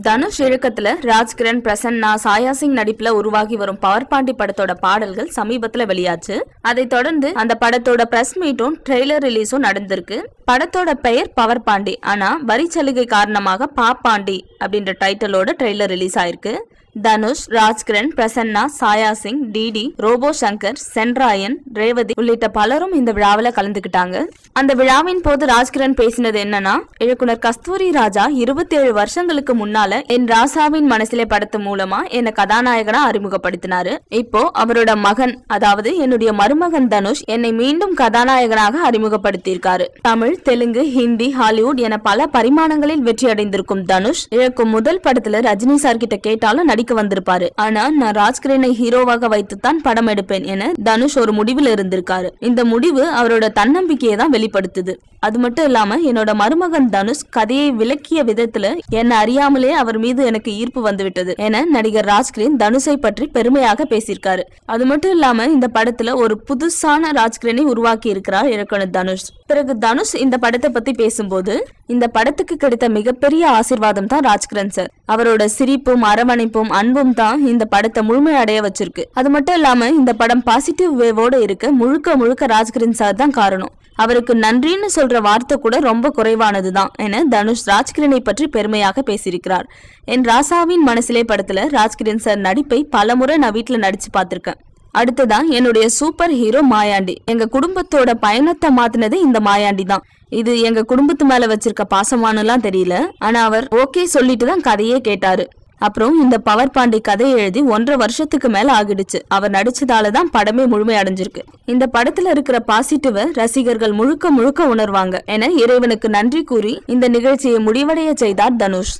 தனுஷ் இயக்கத்துல ராஜ்கிரண் பிரசன்னா சாயா சிங் நடிப்புல உருவாகி வரும் பவர் பாண்டி படத்தோட பாடல்கள் சமீபத்துல வெளியாச்சு அதைத் தொடர்ந்து அந்த படத்தோட பிரஸ் மீட்டும் ட்ரெய்லர் ரிலீஸும் நடந்திருக்கு படத்தோட பெயர் பவர் பாண்டி ஆனா வரி சலுகை காரணமாக பாப்பாண்டி அப்படின்ற டைட்டிலோட ட்ரெய்லர் ரிலீஸ் ஆயிருக்கு தனுஷ் ராஜ்கிரண் பிரசன்னா சாயா சிங் டிடி ரோபோ சங்கர் சென்ராயன் ரேவதி உள்ளிட்ட பலரும் இந்த விழாவில் கலந்துக்கிட்டாங்க அந்த விழாவின் போது ராஜ்கிரண் பேசினது என்னன்னா இயக்குனர் கஸ்தூரி ராஜா இருபத்தி ஏழு வருஷங்களுக்கு முன்னால என் ராசாவின் மனசிலே படத்து மூலமா என்ன கதாநாயகனா அறிமுகப்படுத்தினாரு இப்போ அவரோட மகன் அதாவது என்னுடைய மருமகன் தனுஷ் என்னை மீண்டும் கதாநாயகனாக அறிமுகப்படுத்தியிருக்காரு தமிழ் தெலுங்கு ஹிந்தி ஹாலிவுட் என பல பரிமாணங்களில் வெற்றி அடைந்திருக்கும் தனுஷ் இழக்கும் முதல் படத்துல ரஜினி சார் கிட்ட கேட்டாலும் நடிக்க வந்திருப்பாரு ஆனா நான் ராஜ்கிரனை ஹீரோவாக வைத்துத்தான் படம் எடுப்பேன் என தனுஷ் ஒரு முடிவில் இருந்திருக்காரு இந்த முடிவு அவரோட தன்னம்பிக்கையை தான் வெளிப்படுத்துது அது மட்டும் இல்லாம என்னோட மருமகன் தனுஷ் கதையை விளக்கிய விதத்துல என்ன அறியாமலே அவர் மீது எனக்கு ஈர்ப்பு வந்துவிட்டது என நடிகர் ராஜ்கிரன் தனுஷை பற்றி பெருமையாக பேசியிருக்காரு அது மட்டும் இல்லாம இந்த படத்துல ஒரு புதுசான ராஜ்கிரனை உருவாக்கி இருக்கிறார் இயக்குனர் தனுஷ் பிறகு தனுஷ் இந்த படத்தை பத்தி பேசும்போது இந்த படத்துக்கு கிடைத்த மிகப்பெரிய ஆசீர்வாதம் தான் ராஜ்கிரண் சார் அவரோட சிரிப்பும் அரவணைப்பும் அன்பும் தான் இந்த படத்தை முழுமை அடைய வச்சிருக்கு அது மட்டும் இல்லாம இந்த படம் பாசிட்டிவ் வேவோட இருக்க முழுக்க முழுக்க ராஜ்கிரண் சார் தான் காரணம் அவருக்கு நன்றின்னு சொல்ற வார்த்தை கூட ரொம்ப குறைவானதுதான் என தனுஷ் ராஜ்கிரனை பற்றி பெருமையாக பேசியிருக்கிறார் என் ராசாவின் மனசிலே படத்துல ராஜ்கிரண் சார் நடிப்பை பலமுறை நான் வீட்டுல நடிச்சு பார்த்திருக்கேன் அடுத்ததான் என்னுடைய சூப்பர் ஹீரோ மாயாண்டி எங்க குடும்பத்தோட பயணத்தை மாத்தினது இந்த மாயாண்டி தான் இது எங்க குடும்பத்து மேல வச்சிருக்க பாசமானலாம் தெரியல ஆனா அவர் ஓகே சொல்லிட்டு தான் கதையே கேட்டாரு அப்புறம் இந்த பவர் பாண்டி கதையை எழுதி ஒன்றரை வருஷத்துக்கு மேல ஆகிடுச்சு அவர் நடிச்சதால தான் படமே முழுமை அடைஞ்சிருக்கு இந்த படத்துல இருக்கிற பாசிட்டிவ ரசிகர்கள் முழுக்க முழுக்க உணர்வாங்க என இறைவனுக்கு நன்றி கூறி இந்த நிகழ்ச்சியை முடிவடைய செய்தார் Dhanush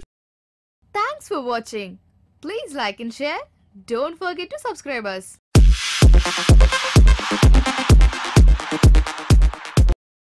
Thanks for watching. Please like and share. Don't forget to subscribe us.